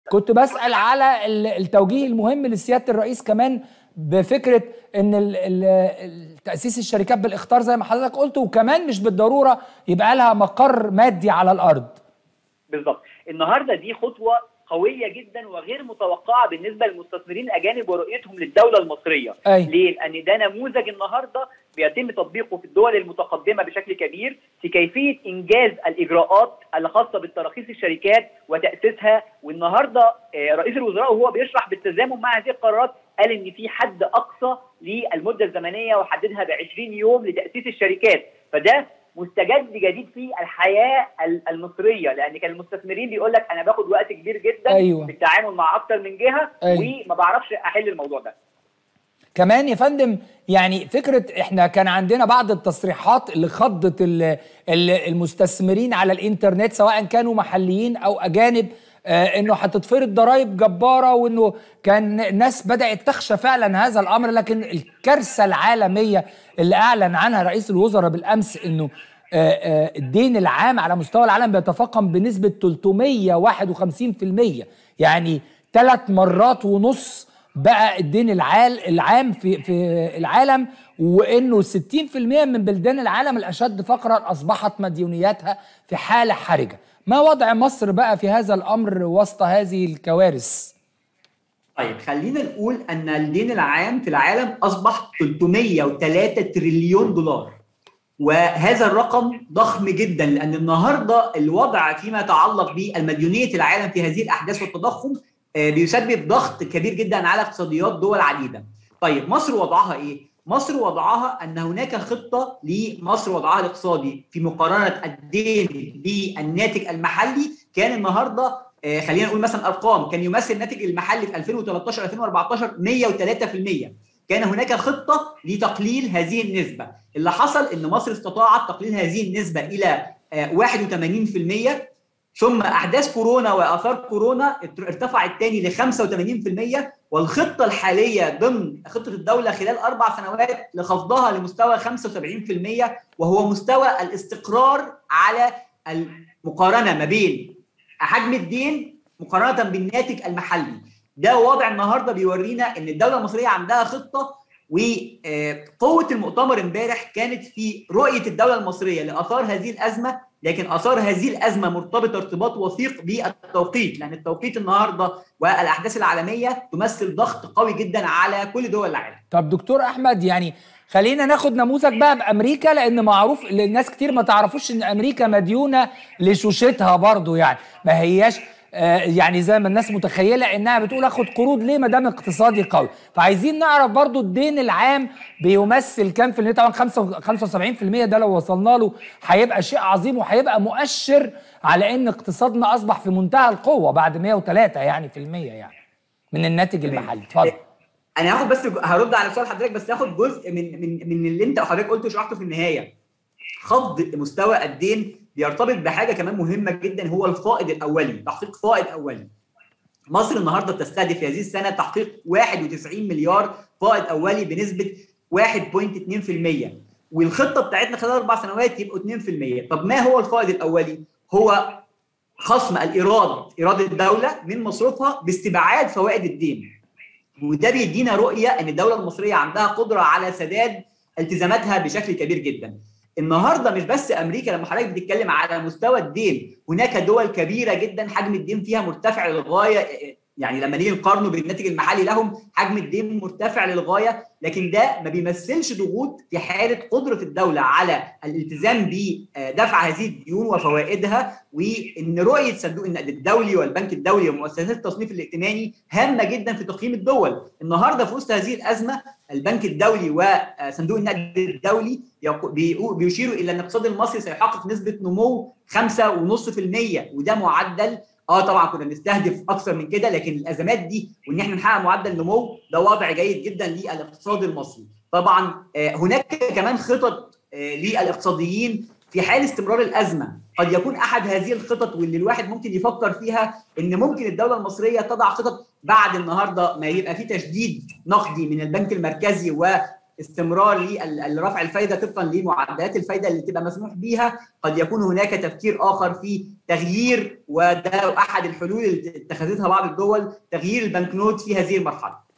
كنت بسال على التوجيه المهم لسياده الرئيس كمان بفكره ان تاسيس الشركات بالاختار زي ما حضرتك قلت وكمان مش بالضروره يبقى لها مقر مادي على الارض بالظبط النهارده دي خطوه قويه جدا وغير متوقعه بالنسبه للمستثمرين الاجانب ورؤيتهم للدوله المصريه أي. ليه لان ده نموذج النهارده بيتم تطبيقه في الدول المتقدمه بشكل كبير في كيفيه انجاز الاجراءات الخاصه بالتراخيص الشركات وتاسيسها والنهارده رئيس الوزراء وهو بيشرح بالتزامن مع هذه القرارات قال ان في حد اقصى للمده الزمنيه وحددها ب 20 يوم لتاسيس الشركات فده مستجد جديد في الحياه المصريه لان كان المستثمرين بيقول لك انا باخد وقت كبير جدا أيوة. في التعامل مع اكتر من جهه أيوة. وما بعرفش احل الموضوع ده كمان يا فندم يعني فكره احنا كان عندنا بعض التصريحات اللي خضت المستثمرين على الانترنت سواء كانوا محليين او اجانب آه انه هتتفرض ضرائب جباره وانه كان الناس بدات تخشى فعلا هذا الامر لكن الكارثه العالميه اللي اعلن عنها رئيس الوزراء بالامس انه آه آه الدين العام على مستوى العالم بيتفاقم بنسبه 351% يعني ثلاث مرات ونص بقى الدين العال العام في في العالم وانه 60% من بلدان العالم الاشد فقرا اصبحت مديونياتها في حاله حرجه ما وضع مصر بقى في هذا الامر وسط هذه الكوارث طيب خلينا نقول ان الدين العام في العالم اصبح 303 تريليون دولار وهذا الرقم ضخم جدا لان النهارده الوضع فيما يتعلق بالمديونيه العالم في هذه الاحداث والتضخم بيسبب ضغط كبير جدا على اقتصاديات دول عديده. طيب مصر وضعها ايه؟ مصر وضعها ان هناك خطه لمصر وضعها الاقتصادي في مقارنه الدين بالناتج المحلي كان النهارده خلينا نقول مثلا ارقام كان يمثل الناتج المحلي في 2013 2014 103% كان هناك خطه لتقليل هذه النسبه اللي حصل ان مصر استطاعت تقليل هذه النسبه الى 81% ثم احداث كورونا واثار كورونا ارتفعت تاني ل 85% والخطه الحاليه ضمن خطه الدوله خلال اربع سنوات لخفضها لمستوى 75% وهو مستوى الاستقرار على المقارنه ما بين حجم الدين مقارنه بالناتج المحلي ده وضع النهارده بيورينا ان الدوله المصريه عندها خطه وقوه المؤتمر امبارح كانت في رؤيه الدوله المصريه لاثار هذه الازمه لكن اثار هذه الازمه مرتبطه ارتباط وثيق بالتوقيت لان التوقيت النهارده والاحداث العالميه تمثل ضغط قوي جدا على كل دول العالم. طب دكتور احمد يعني خلينا ناخد نموذج بقى بامريكا لان معروف للناس كتير ما تعرفوش ان امريكا مديونه لشوشتها برضو يعني ما هياش آه يعني زي ما الناس متخيله انها بتقول اخد قروض ليه ما دام اقتصادي قوي فعايزين نعرف برضو الدين العام بيمثل كام في المية طبعا 75% ده لو وصلنا له هيبقى شيء عظيم وهيبقى مؤشر على ان اقتصادنا اصبح في منتهى القوه بعد 103 يعني في المية يعني من الناتج المحلي اتفضل انا هاخد بس هرد على سؤال حضرتك بس هاخد جزء من من من اللي انت حضرتك قلته وشرحته في النهايه خفض مستوى الدين بيرتبط بحاجه كمان مهمه جدا هو الفائض الاولي تحقيق فائض اولي مصر النهارده بتستهدف في هذه السنه تحقيق 91 مليار فائض اولي بنسبه 1.2% والخطه بتاعتنا خلال اربع سنوات يبقوا 2% طب ما هو الفائض الاولي هو خصم الايراد ايراد الدوله من مصروفها باستبعاد فوائد الدين وده بيدينا رؤيه ان الدوله المصريه عندها قدره على سداد التزاماتها بشكل كبير جدا النهارده مش بس امريكا لما حضرتك بتتكلم على مستوى الدين هناك دول كبيره جدا حجم الدين فيها مرتفع للغايه يعني لما نيجي نقارنه بالناتج المحلي لهم حجم الدين مرتفع للغايه لكن ده ما بيمثلش ضغوط في حاله قدره الدوله على الالتزام بدفع هذه الديون وفوائدها وان رؤيه صندوق النقد الدولي والبنك الدولي ومؤسسات التصنيف الائتماني هامه جدا في تقييم الدول النهارده في وسط هذه الازمه البنك الدولي وصندوق النقد الدولي بيشيروا الى ان الاقتصاد المصري سيحقق نسبه نمو 5.5% وده معدل اه طبعا كنا بنستهدف اكثر من كده لكن الازمات دي وان احنا نحقق معدل نمو ده وضع جيد جدا للاقتصاد المصري طبعا آه هناك كمان خطط آه للاقتصاديين في حال استمرار الازمه قد يكون احد هذه الخطط واللي الواحد ممكن يفكر فيها ان ممكن الدوله المصريه تضع خطط بعد النهارده ما يبقى في تشديد نقدي من البنك المركزي و استمرار لرفع الفائده طبقا لمعدلات الفائده اللي تبقى مسموح بيها قد يكون هناك تفكير اخر في تغيير وده احد الحلول اللي اتخذتها بعض الدول تغيير البنكنوت في هذه المرحله